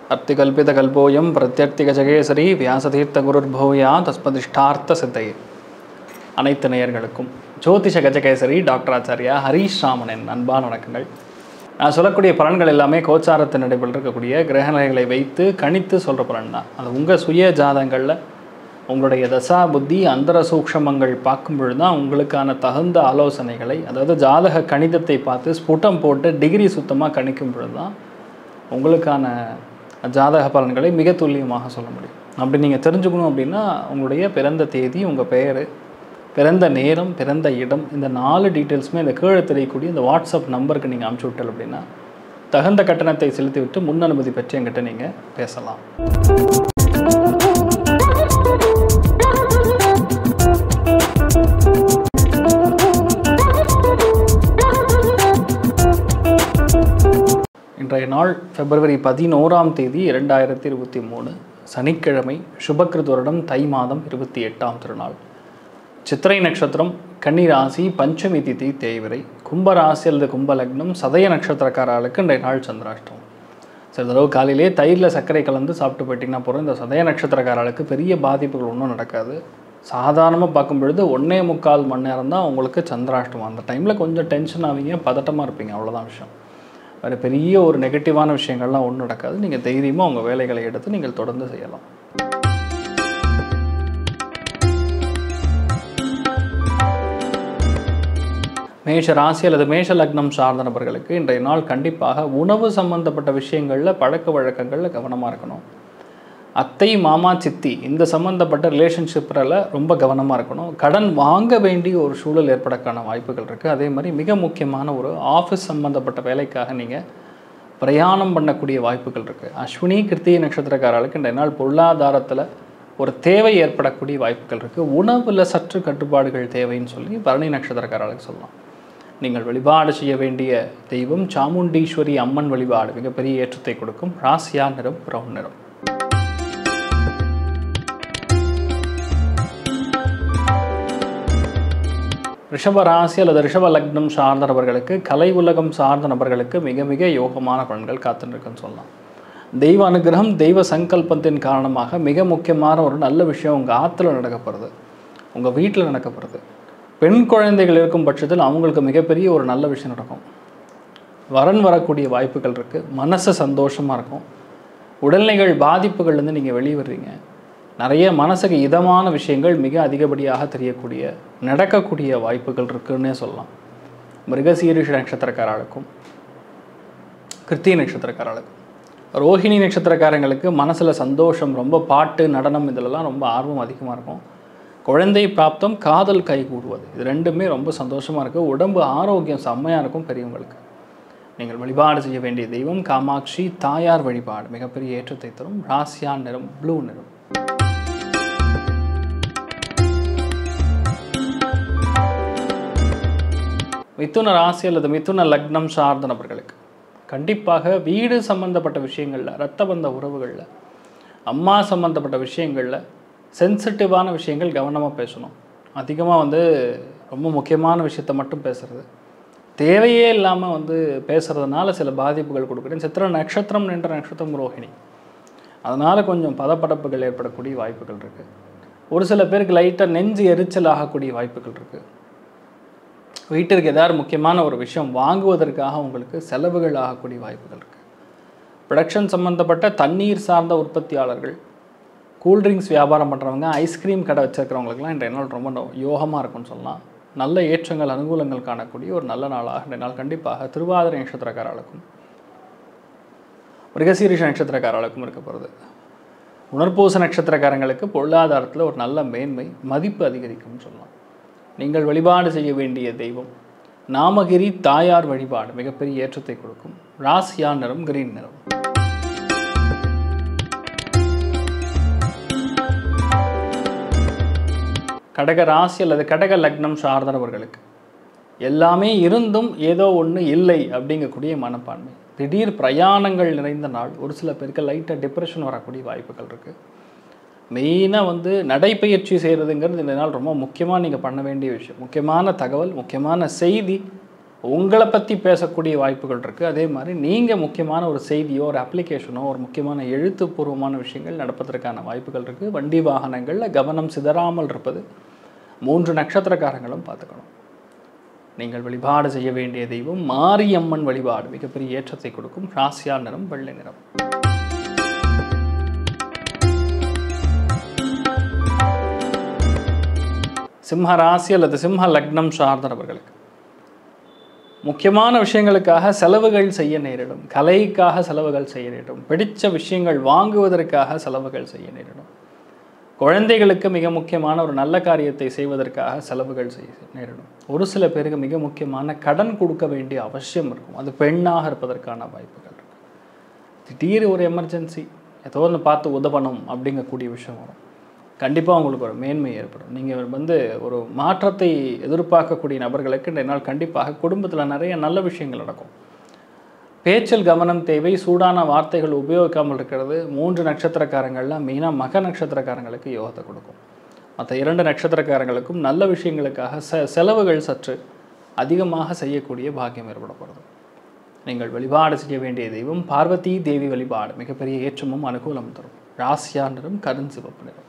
அர்த்திகல்பிதகல்போயம் பிரத்யர்த்திகஜகேசரி வியாசதீர்த்த குருர்பூயா தஸ்மதிஷ்டார்த்த சித்தையே அனைத்து நேயர்களுக்கும் ஜோதிஷ கஜகேசரி டாக்டர் ஆச்சாரியா ஹரீஷ் ராமனின் அன்பான வணக்கங்கள் நான் சொல்லக்கூடிய பலன்கள் எல்லாமே கோச்சாரத்தின் அடிப்படையில் இருக்கக்கூடிய கிரகநிலைகளை வைத்து கணித்து சொல்கிற பலன் தான் அது உங்கள் சுய ஜாதகங்களில் உங்களுடைய தசா புத்தி அந்தர சூக்ஷமங்கள் பார்க்கும் பொழுது தான் உங்களுக்கான தகுந்த ஆலோசனைகளை அதாவது ஜாதக கணிதத்தை பார்த்து ஸ்புட்டம் போட்டு டிகிரி சுத்தமாக கணிக்கும் பொழுது தான் உங்களுக்கான ஜாதக பலன்களை மிக துல்லியமாக சொல்ல முடியும் அப்படி நீங்கள் தெரிஞ்சுக்கணும் அப்படின்னா உங்களுடைய பிறந்த தேதி உங்கள் பெயர் பிறந்த நேரம் பிறந்த இடம் இந்த நாலு டீட்டெயில்ஸுமே இந்த கீழே தெரியக்கூடிய இந்த வாட்ஸ்அப் நம்பருக்கு நீங்கள் அனுப்பிச்சி விட்டல் அப்படின்னா தகுந்த கட்டணத்தை செலுத்திவிட்டு முன் அனுமதி பெற்று என்கிட்ட நீங்கள் பேசலாம் இன்றைய நாள் பிப்ரவரி பதினோராம் தேதி இரண்டாயிரத்தி இருபத்தி மூணு சனிக்கிழமை சுபக்கிருத் வருடம் தை மாதம் இருபத்தி எட்டாம் திருநாள் சித்திரை நட்சத்திரம் கன்னி ராசி பஞ்சமி திதி தேய்விரை கும்ப ராசி அல்லது கும்ப லக்னம் சதய நட்சத்திரக்காரர்களுக்கு இன்றைய நாள் சந்திராஷ்டம் சில தடவை காலையிலே தயிரில் சர்க்கரை கலந்து சாப்பிட்டு போயிட்டீங்கன்னா போகிறோம் இந்த சதய நட்சத்திரக்காரர்களுக்கு பெரிய பாதிப்புகள் ஒன்றும் நடக்காது சாதாரணமாக பார்க்கும் பொழுது ஒன்றே முக்கால் மணி நேரம் தான் உங்களுக்கு சந்திராஷ்டம் அந்த டைமில் கொஞ்சம் டென்ஷன் ஆவீங்க பதட்டமாக இருப்பீங்க அவ்வளோதான் விஷயம் வேறு பெரிய ஒரு நெகட்டிவான விஷயங்கள்லாம் ஒன்றும் நடக்காது நீங்கள் தைரியமாக உங்கள் வேலைகளை எடுத்து நீங்கள் தொடர்ந்து செய்யலாம் மேஷ ராசி அல்லது மேஷ லக்னம் சார்ந்த நபர்களுக்கு இன்றைய நாள் கண்டிப்பாக உணவு சம்பந்தப்பட்ட விஷயங்களில் பழக்க வழக்கங்களில் கவனமாக இருக்கணும் அத்தை மாமா சித்தி இந்த சம்மந்தப்பட்ட ரிலேஷன்ஷிப்பில் ரொம்ப கவனமாக இருக்கணும் கடன் வாங்க வேண்டிய ஒரு சூழல் ஏற்படக்கான வாய்ப்புகள் இருக்குது அதே மாதிரி மிக முக்கியமான ஒரு ஆஃபீஸ் சம்மந்தப்பட்ட வேலைக்காக நீங்கள் பிரயாணம் பண்ணக்கூடிய வாய்ப்புகள் இருக்குது அஸ்வினி கிருத்திகை நட்சத்திரக்காரர்களுக்கு இன்றைய நாள் பொருளாதாரத்தில் ஒரு தேவை ஏற்படக்கூடிய வாய்ப்புகள் இருக்குது உணவில் சற்று கட்டுப்பாடுகள் தேவைன்னு சொல்லி பரணி நட்சத்திரக்காரர்களுக்கு சொல்லலாம் நீங்கள் வழிபாடு செய்ய வேண்டிய தெய்வம் சாமுண்டீஸ்வரி அம்மன் வழிபாடு மிகப்பெரிய ஏற்றத்தை கொடுக்கும் ராசியா நிறம் பிரவுன் நிறம் ரிஷப ராசி அல்லது ரிஷப லக்னம் சார்ந்த நபர்களுக்கு கலை உலகம் சார்ந்த நபர்களுக்கு மிக மிக யோகமான பலன்கள் காத்துருக்குன்னு சொல்லலாம் தெய்வ அனுகிரகம் தெய்வ சங்கல்பத்தின் காரணமாக மிக முக்கியமான ஒரு நல்ல விஷயம் உங்கள் ஆற்றுல நடக்கப்படுறது உங்கள் வீட்டில் நடக்கப்படுறது பெண் குழந்தைகள் இருக்கும் பட்சத்தில் அவங்களுக்கு மிகப்பெரிய ஒரு நல்ல விஷயம் நடக்கும் வரன் வரக்கூடிய வாய்ப்புகள் இருக்குது மனசு சந்தோஷமாக இருக்கும் உடல்நிலைகள் பாதிப்புகள்லேருந்து நீங்கள் வெளியே வர்றீங்க நிறைய மனசுக்கு இதமான விஷயங்கள் மிக அதிகப்படியாக தெரியக்கூடிய நடக்கக்கூடிய வாய்ப்புகள் இருக்குன்னே சொல்லலாம் மிருகசீரிஷ நட்சத்திரக்காரர்களுக்கும் கிருத்திய நட்சத்திரக்காரர்களுக்கும் ரோஹிணி நட்சத்திரக்காரங்களுக்கு மனசில் சந்தோஷம் ரொம்ப பாட்டு நடனம் இதிலெல்லாம் ரொம்ப ஆர்வம் அதிகமாக இருக்கும் குழந்தை பிராப்தம் காதல் கைகூடுவது இது ரெண்டுமே ரொம்ப சந்தோஷமாக இருக்குது உடம்பு ஆரோக்கியம் செம்மையாக இருக்கும் பெரியவங்களுக்கு நீங்கள் வழிபாடு செய்ய வேண்டிய தெய்வம் காமாட்சி தாயார் வழிபாடு மிகப்பெரிய ஏற்றத்தை தரும் ராசியா நிறம் ப்ளூ நிறம் மிதுன ராசி அல்லது மிதுன லக்னம் சார்ந்த நபர்களுக்கு கண்டிப்பாக வீடு சம்பந்தப்பட்ட விஷயங்களில் ரத்த பந்த உறவுகளில் அம்மா சம்பந்தப்பட்ட விஷயங்களில் சென்சிட்டிவான விஷயங்கள் கவனமாக பேசணும் அதிகமாக வந்து ரொம்ப முக்கியமான விஷயத்த மட்டும் பேசுகிறது தேவையே இல்லாமல் வந்து பேசுகிறதுனால சில பாதிப்புகள் கொடுக்குறேன் சித்திர நட்சத்திரம் நின்ற நட்சத்திரம் ரோஹிணி அதனால் கொஞ்சம் பதப்படப்புகள் ஏற்படக்கூடிய வாய்ப்புகள் இருக்குது ஒரு சில பேருக்கு லைட்டாக நெஞ்சு எரிச்சல் ஆகக்கூடிய வாய்ப்புகள் இருக்குது வீட்டிற்கு ஏதாவது முக்கியமான ஒரு விஷயம் வாங்குவதற்காக உங்களுக்கு செலவுகள் ஆகக்கூடிய வாய்ப்புகள் இருக்குது ப்ரொடக்ஷன் சம்மந்தப்பட்ட தண்ணீர் சார்ந்த உற்பத்தியாளர்கள் கூல்ட்ரிங்க்ஸ் வியாபாரம் பண்ணுறவங்க ஐஸ்கிரீம் கடை வச்சுருக்கிறவங்களுக்குலாம் இன்றைய நாள் ரொம்ப யோகமாக இருக்கும்னு சொல்லலாம் நல்ல ஏற்றங்கள் அனுகூலங்கள் காணக்கூடிய ஒரு நல்ல நாளாக இன்றைய நாள் கண்டிப்பாக திருவாதிரை நட்சத்திரக்காரர்களுக்கும் மிருகசீரிஷ நட்சத்திரக்காரர்களுக்கும் இருக்க போகிறது உணர்பூச நட்சத்திரக்காரங்களுக்கு பொருளாதாரத்தில் ஒரு நல்ல மேன்மை மதிப்பு அதிகரிக்கும்னு சொல்லலாம் நீங்கள் வழிபாடு செய்ய வேண்டிய தெய்வம் நாமகிரி தாயார் வழிபாடு மிகப்பெரிய ஏற்றத்தை கொடுக்கும் ராசியா நிறம் கிரீன் நிறம் கடக ராசி அல்லது கடக லக்னம் சார்ந்தவர்களுக்கு எல்லாமே இருந்தும் ஏதோ ஒன்று இல்லை அப்படிங்கக்கூடிய மனப்பான்மை திடீர் பிரயாணங்கள் நிறைந்த நாள் ஒரு சில பேருக்கு லைட்டாக டிப்ரெஷன் வரக்கூடிய வாய்ப்புகள் இருக்குது மெயினாக வந்து நடைப்பயிற்சி செய்கிறதுங்கிறது இந்த நாள் ரொம்ப முக்கியமாக நீங்கள் பண்ண வேண்டிய விஷயம் முக்கியமான தகவல் முக்கியமான செய்தி உங்களை பற்றி பேசக்கூடிய வாய்ப்புகள் இருக்குது அதே மாதிரி நீங்கள் முக்கியமான ஒரு செய்தியோ ஒரு அப்ளிகேஷனோ ஒரு முக்கியமான எழுத்துப்பூர்வமான விஷயங்கள் நடப்பதற்கான வாய்ப்புகள் இருக்குது வண்டி வாகனங்களில் கவனம் சிதறாமல் இருப்பது மூன்று நட்சத்திரக்காரங்களும் பார்த்துக்கணும் நீங்கள் வழிபாடு செய்ய வேண்டிய தெய்வம் மாரியம்மன் வழிபாடு மிகப்பெரிய ஏற்றத்தை கொடுக்கும் ராசியா நிறம் வெள்ளை நிறம் சிம்ம ராசி அல்லது சிம்ம லக்னம் சார்ந்தவர்களுக்கு முக்கியமான விஷயங்களுக்காக செலவுகள் செய்ய நேரிடும் கலைக்காக செலவுகள் செய்ய நேரிடும் பிடிச்ச விஷயங்கள் வாங்குவதற்காக செலவுகள் செய்ய நேரிடும் குழந்தைகளுக்கு மிக முக்கியமான ஒரு நல்ல காரியத்தை செய்வதற்காக செலவுகள் செய்ய நேரிடும் ஒரு சில பேருக்கு மிக முக்கியமான கடன் கொடுக்க வேண்டிய அவசியம் இருக்கும் அது பெண்ணாக இருப்பதற்கான வாய்ப்புகள் இருக்கு திடீர் ஒரு எமர்ஜென்சி ஏதோ ஒன்று பார்த்து உதவணும் அப்படிங்கக்கூடிய விஷயம் வரும் கண்டிப்பாக உங்களுக்கு ஒரு மேன்மை ஏற்படும் நீங்கள் வந்து ஒரு மாற்றத்தை எதிர்பார்க்கக்கூடிய நபர்களுக்கு இந்த நாள் கண்டிப்பாக குடும்பத்தில் நிறைய நல்ல விஷயங்கள் நடக்கும் பேச்சில் கவனம் தேவை சூடான வார்த்தைகள் உபயோகிக்காமல் இருக்கிறது மூன்று நட்சத்திரக்காரங்கள்லாம் மெயினாக மக நட்சத்திரக்காரங்களுக்கு யோகத்தை கொடுக்கும் மற்ற இரண்டு நட்சத்திரக்காரங்களுக்கும் நல்ல விஷயங்களுக்காக செ செலவுகள் சற்று அதிகமாக செய்யக்கூடிய பாக்கியம் ஏற்படப்படுது நீங்கள் வழிபாடு செய்ய வேண்டிய தெய்வம் பார்வதி தேவி வழிபாடு மிகப்பெரிய ஏற்றமும் அனுகூலம் தரும் ராசியா நிறம் கருஞ்சிவப்பு நிறம்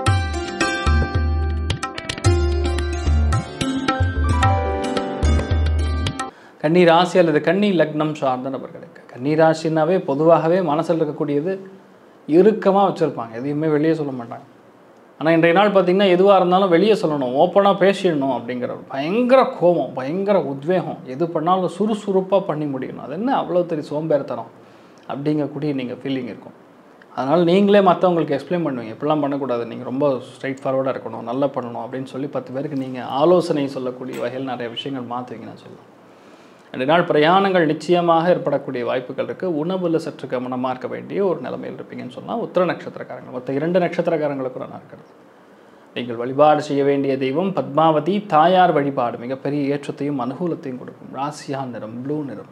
கன்னி ராசி அல்லது கன்னி லக்னம் சார்ந்த நபர்களுக்கு கன்னி ராசினாவே பொதுவாகவே மனசில் இருக்கக்கூடியது இறுக்கமாக வச்சுருப்பாங்க எதையுமே வெளியே சொல்ல மாட்டாங்க ஆனால் இன்றைய நாள் பார்த்திங்கன்னா எதுவாக இருந்தாலும் வெளியே சொல்லணும் ஓப்பனாக பேசிடணும் அப்படிங்கிற ஒரு பயங்கர கோபம் பயங்கர உத்வேகம் எது பண்ணாலும் சுறுசுறுப்பாக பண்ணி முடியணும் அது என்ன அவ்வளோ பெரிய சோம்பேறித்தனம் அப்படிங்கக்கூடிய நீங்கள் ஃபீலிங் இருக்கும் அதனால் நீங்களே மற்றவங்களுக்கு எக்ஸ்பிளைன் பண்ணுவீங்க இப்படிலாம் பண்ணக்கூடாது நீங்கள் ரொம்ப ஸ்ட்ரைட் ஃபார்வர்டாக இருக்கணும் நல்லா பண்ணணும் அப்படின்னு சொல்லி பத்து பேருக்கு நீங்கள் ஆலோசனை சொல்லக்கூடிய வகையில் நிறைய விஷயங்கள் மாற்றுவீங்க நான் சொல்லுவேன் ரெண்டு நாள் பிரயாணங்கள் நிச்சயமாக ஏற்படக்கூடிய வாய்ப்புகள் இருக்குது உணவில் சற்று கவனமாக இருக்க வேண்டிய ஒரு நிலைமையில் இருப்பீங்கன்னு சொன்னால் உத்திர நட்சத்திரக்காரங்கள் மொத்த இரண்டு நட்சத்திரக்காரங்களுக்கு நான் இருக்கிறது நீங்கள் வழிபாடு செய்ய வேண்டிய தெய்வம் பத்மாவதி தாயார் வழிபாடு மிகப்பெரிய ஏற்றத்தையும் அனுகூலத்தையும் கொடுக்கும் ராசியா நிறம் ப்ளூ நிறம்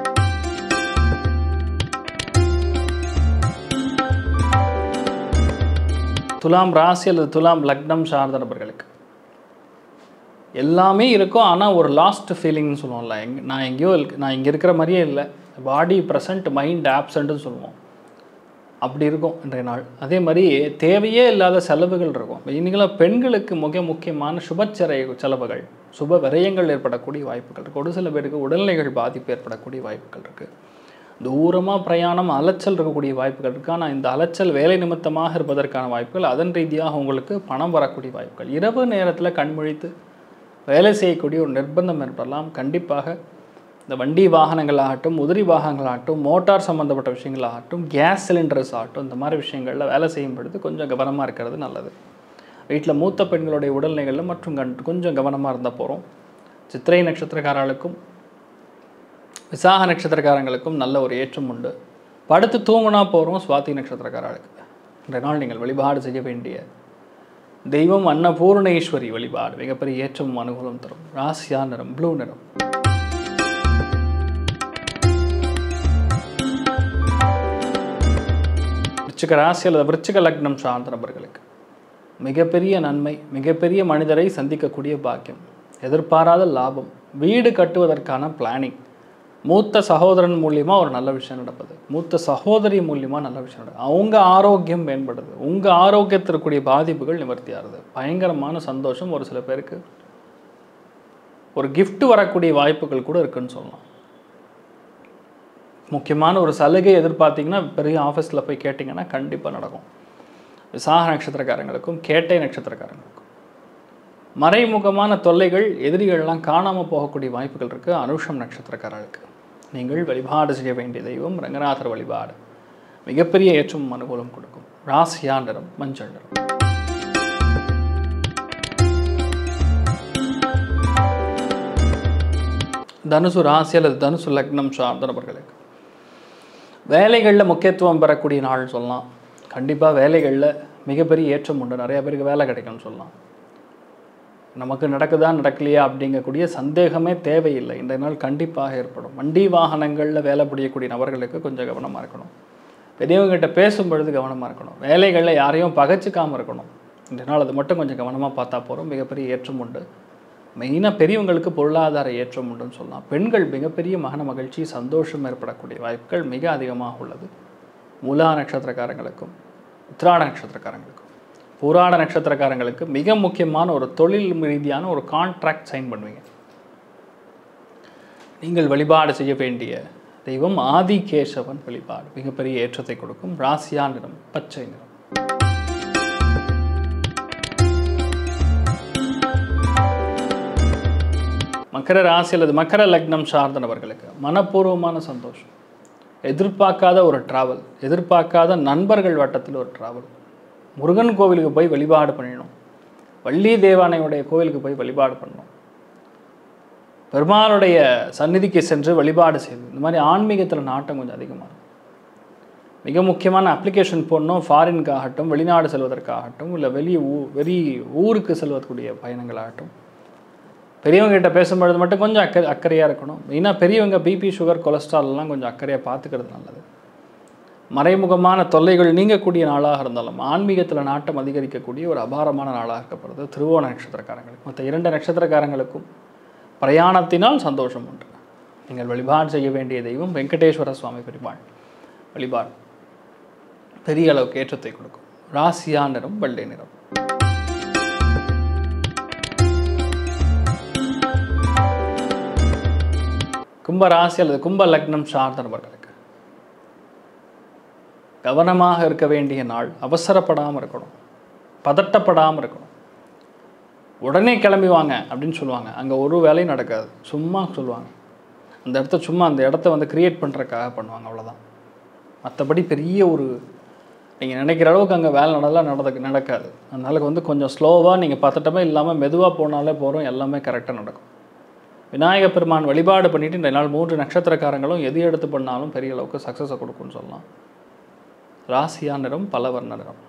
துலாம் ராசி அல்லது துலாம் லக்னம் சார்ந்த நபர்களுக்கு எல்லாமே இருக்கும் ஆனால் ஒரு லாஸ்ட் ஃபீலிங்னு சொல்லுவோம்ல எங் நான் எங்கேயோ இருக்கு நான் இங்கே இருக்கிற மாதிரியே இல்லை பாடி ப்ரெசன்ட் மைண்ட் ஆப்சண்ட்டுன்னு சொல்லுவோம் அப்படி இருக்கும் இன்றைய நாள் அதே மாதிரி தேவையே இல்லாத செலவுகள் இருக்கும் இன்னைக்கெல்லாம் பெண்களுக்கு மிக முக்கியமான சுபச்சரை செலவுகள் சுப விரயங்கள் ஏற்படக்கூடிய வாய்ப்புகள் இருக்குது ஒரு சில பேருக்கு உடல்நிலைகள் பாதிப்பு ஏற்படக்கூடிய வாய்ப்புகள் இருக்குது தூரமாக பிரயாணம் அலைச்சல் இருக்கக்கூடிய வாய்ப்புகள் இருக்குது ஆனால் இந்த அலைச்சல் வேலை நிமித்தமாக இருப்பதற்கான வாய்ப்புகள் அதன் ரீதியாக உங்களுக்கு பணம் வரக்கூடிய வாய்ப்புகள் இரவு நேரத்தில் கண்முழித்து வேலை செய்யக்கூடிய ஒரு நிர்பந்தம் ஏற்படலாம் கண்டிப்பாக இந்த வண்டி வாகனங்களாகட்டும் உதிரி வாகனங்களாகட்டும் மோட்டார் சம்மந்தப்பட்ட விஷயங்களாகட்டும் கேஸ் சிலிண்டர்ஸ் ஆகட்டும் இந்த மாதிரி விஷயங்களில் வேலை செய்யும் பொழுது கொஞ்சம் கவனமாக இருக்கிறது நல்லது வீட்டில் மூத்த பெண்களுடைய உடல்நிலைகளில் மற்றும் கண் கொஞ்சம் கவனமாக இருந்தால் போகிறோம் சித்திரை நட்சத்திரக்காரர்களுக்கும் விசாக நட்சத்திரக்காரங்களுக்கும் நல்ல ஒரு ஏற்றம் உண்டு படுத்து தூங்குனா போகிறோம் சுவாதி நட்சத்திரக்காரர்களுக்கு இந்த நாள் நீங்கள் வழிபாடு செய்ய வேண்டிய தெய்வம் அன்னபூர்ணேஸ்வரி வழிபாடு மிகப்பெரிய ஏற்றமும் அனுகூலம் தரும் ராசியா நிறம் ப்ளூ நிறம் விருச்சிக ராசி அல்லது விருச்சிக லக்னம் சார்ந்த நபர்களுக்கு மிகப்பெரிய நன்மை மிகப்பெரிய மனிதரை சந்திக்கக்கூடிய பாக்கியம் எதிர்பாராத லாபம் வீடு கட்டுவதற்கான பிளானிங் மூத்த சகோதரன் மூலியமாக ஒரு நல்ல விஷயம் நடப்பது மூத்த சகோதரி மூலியமாக நல்ல விஷயம் நடக்குது அவங்க ஆரோக்கியம் மேம்படுது உங்கள் ஆரோக்கியத்திற்குரிய பாதிப்புகள் நிவர்த்தி ஆகுது பயங்கரமான சந்தோஷம் ஒரு சில பேருக்கு ஒரு gift வரக்கூடிய வாய்ப்புகள் கூட இருக்குன்னு சொல்லலாம் முக்கியமான ஒரு சலுகை எதிர்பார்த்தீங்கன்னா பெரிய ஆஃபீஸில் போய் கேட்டிங்கன்னா கண்டிப்பாக நடக்கும் விசாக நட்சத்திரக்காரங்களுக்கும் கேட்டை நட்சத்திரக்காரங்களுக்கும் மறைமுகமான தொல்லைகள் எதிரிகள்லாம் காணாமல் போகக்கூடிய வாய்ப்புகள் இருக்குது அனுஷம் நட்சத்திரக்காரர்களுக்கு நீங்கள் வழிபாடு செய்ய வேண்டிய தெய்வம் ரங்கநாதர் வழிபாடு மிகப்பெரிய ஏற்றம் அனுகூலம் கொடுக்கும் ராசியா நிறம் மஞ்சள் நிறம் தனுசு ராசி அல்லது தனுசு லக்னம் சார்ந்த நபர்களுக்கு வேலைகளில் முக்கியத்துவம் பெறக்கூடிய நாள் சொல்லலாம் கண்டிப்பாக வேலைகளில் மிகப்பெரிய ஏற்றம் உண்டு நிறைய பேருக்கு வேலை கிடைக்கும்னு சொல்லலாம் நமக்கு நடக்குதா நடக்கலையா அப்படிங்கக்கூடிய சந்தேகமே தேவையில்லை இந்த நாள் கண்டிப்பாக ஏற்படும் வண்டி வாகனங்களில் வேலை புரியக்கூடிய நபர்களுக்கு கொஞ்சம் கவனமாக இருக்கணும் பெரியவங்ககிட்ட பேசும் பொழுது கவனமாக இருக்கணும் வேலைகளில் யாரையும் பகைச்சிக்காமல் இருக்கணும் இந்த நாள் அது மட்டும் கொஞ்சம் கவனமாக பார்த்தா போகிறோம் மிகப்பெரிய ஏற்றம் உண்டு மெயினாக பெரியவங்களுக்கு பொருளாதார ஏற்றம் உண்டுன்னு சொல்லலாம் பெண்கள் மிகப்பெரிய மகன மகிழ்ச்சி சந்தோஷம் ஏற்படக்கூடிய வாய்ப்புகள் மிக அதிகமாக உள்ளது மூலா நட்சத்திரக்காரங்களுக்கும் உத்திராட நட்சத்திரக்காரங்களுக்கும் பூராட நட்சத்திரக்காரங்களுக்கு மிக முக்கியமான ஒரு தொழில் ரீதியான ஒரு கான்ட்ராக்ட் சைன் பண்ணுவீங்க நீங்கள் வழிபாடு செய்ய வேண்டிய தெய்வம் ஆதிகேசவன் வழிபாடு மிகப்பெரிய ஏற்றத்தை கொடுக்கும் ராசியா நிறம் பச்சை நிறம் மக்கர ராசி அல்லது மக்கர லக்னம் சார்ந்த நபர்களுக்கு மனப்பூர்வமான சந்தோஷம் எதிர்பார்க்காத ஒரு டிராவல் எதிர்பார்க்காத நண்பர்கள் வட்டத்தில் ஒரு டிராவல் முருகன் கோவிலுக்கு போய் வழிபாடு பண்ணிடணும் வள்ளி தேவானையுடைய கோவிலுக்கு போய் வழிபாடு பண்ணணும் பெருமாளுடைய சந்நிதிக்கு சென்று வழிபாடு செய்வது இந்த மாதிரி ஆன்மீகத்தில் நாட்டம் கொஞ்சம் அதிகமாக இருக்கும் மிக முக்கியமான அப்ளிகேஷன் போடணும் ஃபாரின்காகட்டும் வெளிநாடு செல்வதற்காகட்டும் இல்லை வெளி ஊ வெளி ஊருக்கு செல்வதற்குரிய பயணங்களாகட்டும் பெரியவங்க கிட்ட பேசும்பொழுது மட்டும் கொஞ்சம் அக்கறை அக்கறையாக இருக்கணும் மெயினாக பெரியவங்க பிபி சுகர் கொலஸ்ட்ரால்லாம் கொஞ்சம் அக்கறையாக பார்த்துக்கிறது நல்லது மறைமுகமான தொல்லைகள் நீங்கக்கூடிய நாளாக இருந்தாலும் ஆன்மீகத்தில் நாட்டம் அதிகரிக்கக்கூடிய ஒரு அபாரமான நாளாக இருக்கப்படுது திருவோண நட்சத்திரக்காரங்களுக்கு மற்ற இரண்டு நட்சத்திரக்காரங்களுக்கும் பிரயாணத்தினால் சந்தோஷம் உண்டு நீங்கள் வழிபாடு செய்ய வேண்டிய தெய்வம் வெங்கடேஸ்வர சுவாமி பெருமாள் வழிபாடு பெரிய அளவுக்கு ஏற்றத்தை கொடுக்கும் ராசியா நிறம் வெள்ளை நிறம் கும்ப ராசி அல்லது கும்ப லக்னம் சார்ந்த நபர்களுக்கு கவனமாக இருக்க வேண்டிய நாள் அவசரப்படாமல் இருக்கணும் பதட்டப்படாமல் இருக்கணும் உடனே கிளம்பி வாங்க அப்படின்னு சொல்லுவாங்க அங்கே ஒரு வேலையும் நடக்காது சும்மா சொல்லுவாங்க அந்த இடத்த சும்மா அந்த இடத்த வந்து கிரியேட் பண்ணுறதுக்காக பண்ணுவாங்க அவ்வளோதான் மற்றபடி பெரிய ஒரு நீங்கள் நினைக்கிற அளவுக்கு அங்கே வேலை நடலாம் நடக்க நடக்காது அதனால வந்து கொஞ்சம் ஸ்லோவாக நீங்கள் பதட்டமே இல்லாமல் மெதுவாக போனாலே போகிறோம் எல்லாமே கரெக்டாக நடக்கும் விநாயக பெருமான் வழிபாடு பண்ணிட்டு இந்த நாள் மூன்று நட்சத்திரக்காரங்களும் எது எடுத்து பண்ணாலும் பெரிய அளவுக்கு சக்ஸஸை கொடுக்கும்னு சொல்லலாம் ராசியா நிறம் பலவர்ண நிறம்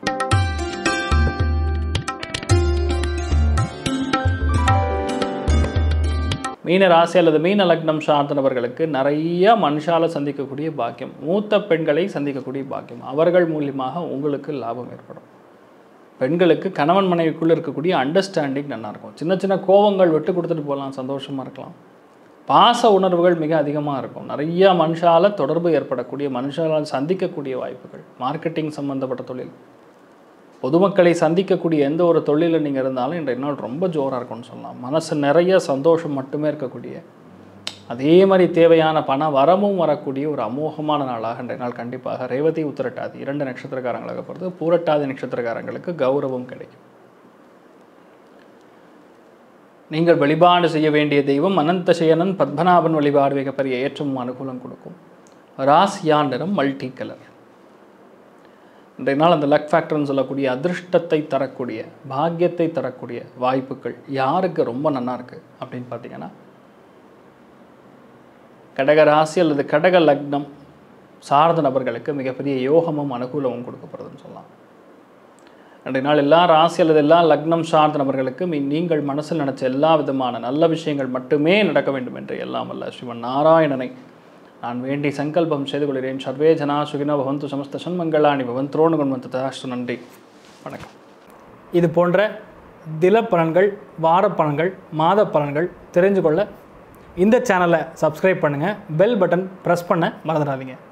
மீன ராசி அல்லது மீன லக்னம் சார்ந்த நபர்களுக்கு நிறைய மனுஷால சந்திக்கக்கூடிய பாக்கியம் மூத்த பெண்களை சந்திக்கக்கூடிய பாக்கியம் அவர்கள் மூலியமாக உங்களுக்கு லாபம் ஏற்படும் பெண்களுக்கு கணவன் மனைவிக்குள்ளே இருக்கக்கூடிய அண்டர்ஸ்டாண்டிங் நல்லா இருக்கும் சின்ன சின்ன கோவங்கள் விட்டு கொடுத்துட்டு போகலாம் சந்தோஷமாக இருக்கலாம் பாச உணர்வுகள் மிக அதிகமாக இருக்கும் நிறைய மனுஷால தொடர்பு ஏற்படக்கூடிய மனுஷாலால் சந்திக்கக்கூடிய வாய்ப்புகள் மார்க்கெட்டிங் சம்மந்தப்பட்ட தொழில் பொதுமக்களை சந்திக்கக்கூடிய எந்த ஒரு தொழிலில் நீங்கள் இருந்தாலும் இன்றைய நாள் ரொம்ப ஜோராக இருக்கும்னு சொல்லலாம் மனசு நிறைய சந்தோஷம் மட்டுமே இருக்கக்கூடிய அதே மாதிரி தேவையான பண வரமும் வரக்கூடிய ஒரு அமோகமான நாளாக இன்றைய நாள் கண்டிப்பாக ரேவதி உத்திரட்டாதி இரண்டு நட்சத்திரக்காரங்களாக பொறுத்து பூரட்டாதி நட்சத்திரக்காரங்களுக்கு கௌரவம் கிடைக்கும் நீங்கள் வழிபாடு செய்ய வேண்டிய தெய்வம் அனந்த சேனன் பத்மநாபன் வழிபாடு மிகப்பெரிய ஏற்றமும் அனுகூலம் கொடுக்கும் ராசியா நிறம் மல்டி கலர் இன்றைய நாள் அந்த லக் ஃபேக்டர்னு சொல்லக்கூடிய அதிர்ஷ்டத்தை தரக்கூடிய பாக்கியத்தை தரக்கூடிய வாய்ப்புகள் யாருக்கு ரொம்ப நல்லா இருக்கு அப்படின்னு பார்த்தீங்கன்னா கடக ராசி அல்லது கடக லக்னம் சார்ந்த நபர்களுக்கு மிகப்பெரிய யோகமும் அனுகூலமும் கொடுக்கப்படுதுன்னு சொல்லலாம் அன்றைய நாள் எல்லா ராசி அல்லது எல்லா லக்னம் சார்ந்த நபர்களுக்கு மீ- நீங்கள் மனசில் நினைச்ச எல்லா விதமான நல்ல விஷயங்கள் மட்டுமே நடக்க வேண்டும் என்று எல்லாம் அல்ல ஸ்ரீமன் நாராயணனை நான் வேண்டி சங்கல்பம் செய்து கொள்கிறேன் சர்வே ஜனா சுகினோ பவந்து சமஸ்த சன்மங்களாணி பவன் துரோணு கொண்டு தாஷ்டு நன்றி வணக்கம் இது போன்ற தில பலன்கள் வார பலன்கள் மாத பலன்கள் தெரிஞ்சு கொள்ள இந்த சேனலை சப்ஸ்கிரைப் பண்ணுங்கள் பெல் பட்டன் ப்ரெஸ் பண்ண மறந்துடாதீங்க